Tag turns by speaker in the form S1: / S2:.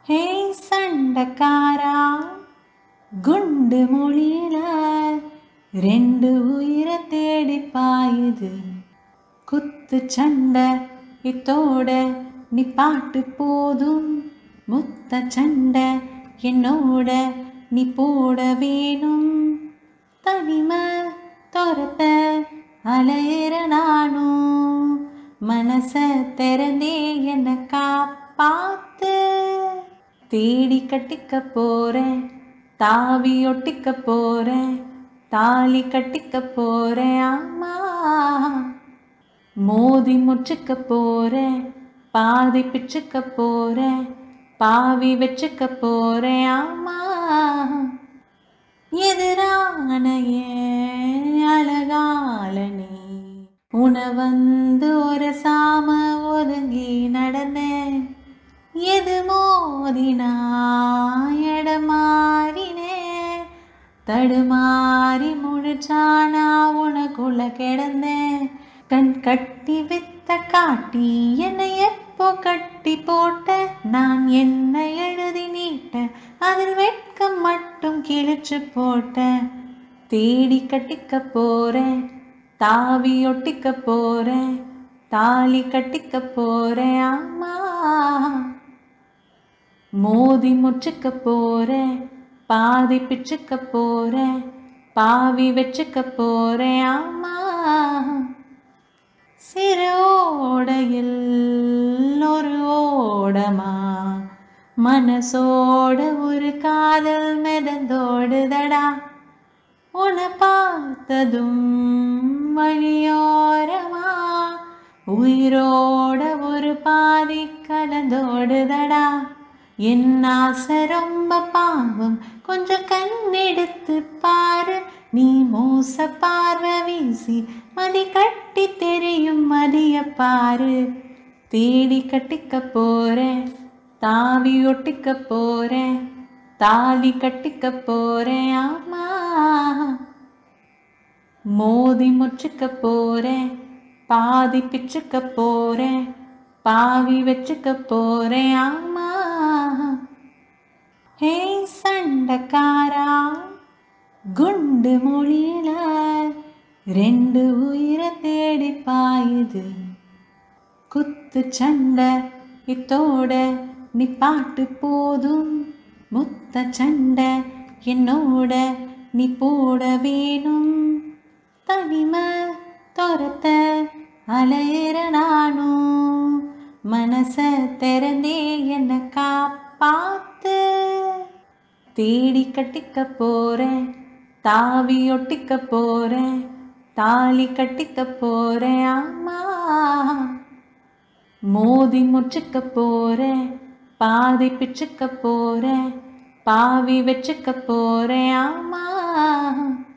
S1: ஹே சண்டக்காரா குண்டு மொழியில ரெண்டு உயிரை தேடி பாயுது குத்து சண்டை இத்தோட நீ பாட்டு போதும் முத்த சண்டை என்னோட நீ போட வேணும் தனிமை துரத்த அலையிற நானும் மனச திறந்தே என்ன காப்பாத்து தேடி கட்டிக்க போறேன் தாவி ஒட்டிக்க போறேன் தாலி கட்டிக்க போறேன் ஆமா மோதி முச்சுக்க போறேன் பாதி பிச்சுக்க போறேன் பாவி வச்சுக்க போறேன் ஆமா எதிரான ஏன் அழகால நீ உன வந்து ஒரு சாம ஒதுங்கி நடந்தேன் எது மோதினா எடமாறினேன் தடுமாறி முழிச்சானா உனக்குள்ள கிடந்தேன் கண் கட்டி வித்த காட்டி என்னை எப்போ கட்டி போட்ட நான் என்ன எழுதி நீட்ட அதில் வெட்கம் மட்டும் கிழிச்சு போட்ட தேடி கட்டிக்க போறேன் தாவி ஒட்டிக்க போறேன் தாலி கட்டிக்க போறேன் ஆமா மோதி முச்சுக்க போறேன் பாதி பிச்சுக்க போறேன் பாவி வச்சுக்க போறேன் ஆமா சிறு ஓடையில் ஒரு ஓடமா மனசோட ஒரு காதல் மிதந்தோடுதடா உன்னை பார்த்ததும் வழியோரமா உயிரோட ஒரு பாதி கலந்தோடுதடா என் ஆசை ரொம்ப பாவம் கொஞ்சம் கண்ணெடுத்து பாரு நீ மோச பார்வை வீசி மதி கட்டி தெரியும் மதிய பாரு தேடி கட்டிக்க போறேன் தாவி ஒட்டிக்க போறேன் தாலி கட்டிக்க போறேன் ஆமா மோதி முச்சுக்க போறேன் பாதி பிச்சுக்க போறேன் பாவி வச்சுக்க போறேன் ஆமா ஹே சண்டக்காரா குண்டு மொழியில ரெண்டு உயிரை தேடி பாயுது குத்து சண்டை இத்தோட நீ பாட்டு போதும் முத்த சண்டை என்னோட நீ போட வேணும் தனிமை துரத்த அலையிற நானும் மனச திறந்தே என்ன காப்பாத்து தேடி கட்டிக்க போறேன் தாவி ஒட்டிக்க போறேன் தாலி கட்டிக்க போறேன் ஆமா மோதி முச்சுக்க போறேன் பாதி பிச்சுக்க போறேன் பாவி வச்சுக்க போறேன் ஆமா